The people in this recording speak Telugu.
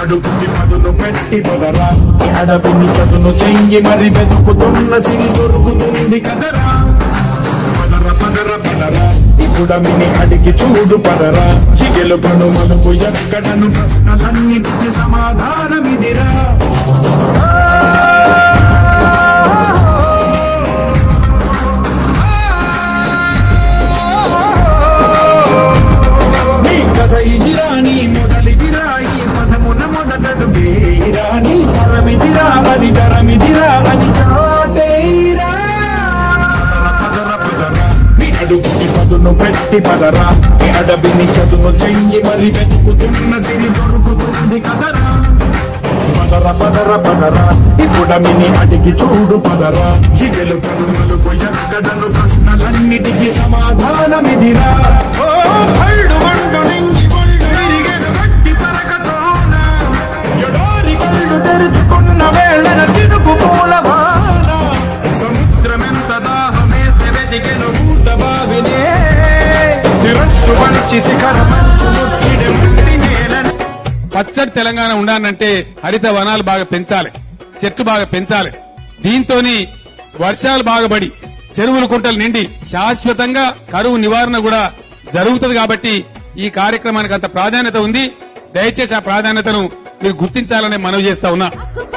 అడుగుకి పదును పెట్టి పదరా ఈ అడవిని చదును చెయ్యి మరి వెతుకుతున్న సిరి దొరుకుతుంది కదరా పదర పదర పదరా ఇప్పుడమిని అడిగి చూడు పదరా చిగెలు కను మలుపు ఎక్కడను ప్రశ్నలన్నిటికి సమాధానమిదిరా నీ కథ ఇదిరా నీ మొదలిదిరా ఈ పదమున మొదటడుగేరా నీ పరమిదిరా అని తరమిదిరా అని చాటేరా పదర పదర నీ అడుగుకి పదును పెట్టి పదరా నీ అడవిని చదును చెయ్యి మరి వెతుకుతున్న సిరి దొరుకుతుంది కదరా పదర పదర పదరా ఇప్పుడమిని అడిగి చూడు పదరా చిగెలు కరుమలు ఎక్కడను ప్రశ్నలన్నిటికీ సమాధానమిదిరా ఓ కళ్ళు మండు నింగి ఒళ్ళు విరిగెను గట్టి పరకతోన ఎడారి కళ్ళు తెరుచుకున్న వేళన తిరుగు పూలవాన సముద్రమెంత దాహమేస్తే వెతికెను ఊట బావినే శిరస్సు వంచి శిఖర మంచు ముచ్చిడి ముండి నేలని పచ్చడి తెలంగాణ ఉండాలంటే హరిత వనాలు బాగా పెంచాలి చెట్లు బాగా పెంచాలి దీంతోని వర్షాలు బాగా పడి చెరువులు కుంటలు నిండి శాశ్వతంగా కరువు నివారణ కూడా జరుగుతుంది కాబట్టి ఈ కార్యక్రమానికి అంత ప్రాధాన్యత ఉంది దయచేసి ఆ ప్రాధాన్యతను మీరు గుర్తించాలని మనవి చేస్తా ఉన్నా హక్కు